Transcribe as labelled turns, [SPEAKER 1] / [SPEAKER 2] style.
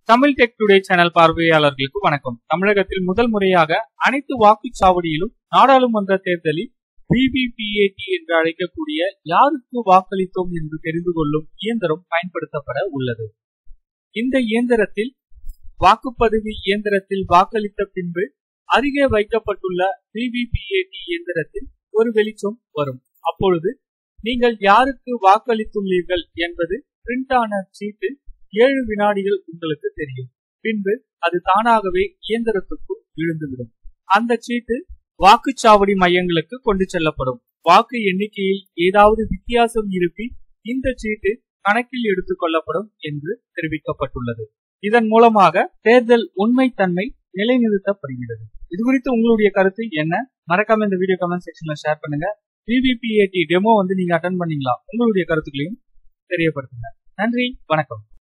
[SPEAKER 1] Tamil tech today channel பார்வையாளர்களுக்கு வணக்கம் தமிழகத்தில் முதல் முறையாக அனைத்து வாக்குச்சாவடியிலும் நாடாளுமன்ற தேர்தலில் விவிபிஏடி என்று அழைக்கக்கூடிய யாருக்கு வாக்களித்தோம் என்று தெரிந்து கொள்ளும் இயந்திரம் பயன்படுத்தப்பட உள்ளது இந்த இயந்திரத்தில் வாக்குப்பதிவு இயந்திரத்தில் வாக்களித்த பின்பு அருகே வைக்கப்பட்டுள்ள விவிபிஏடி இயந்திரத்தில் ஒரு வெளிச்சம் வரும் அப்பொழுது நீங்கள் யாருக்கு வாக்களித்துள்ளீர்கள் என்பது பிரிண்ட் ஆன சீட்டு ஏழு வினாடிகள் உங்களுக்கு தெரியும் பின்பு அது தானாகவே இயந்திரத்துக்குள் விழுந்துவிடும் அந்த சீட்டு வாக்குச்சாவடி மையங்களுக்கு கொண்டு செல்லப்படும் வாக்கு எண்ணிக்கையில் ஏதாவது வித்தியாசம் இருப்பின் இந்த சீட்டு கணக்கில் எடுத்துக் கொள்ளப்படும் என்று தெரிவிக்கப்பட்டுள்ளது இதன் மூலமாக தேர்தல் உண்மைத்தன்மை நிலைநிறுத்தப்படுகிறது இது குறித்து உங்களுடைய கருத்து என்ன மறக்காம இந்த வீடியோ கமெண்ட் செக்ஷன்ல ஷேர் பண்ணுங்க விவிபிஏடி டெமோ வந்து நீங்க அட்டன் பண்ணீங்களா உங்களுடைய கருத்துக்களையும் தெரியப்படுத்துங்க நன்றி வணக்கம்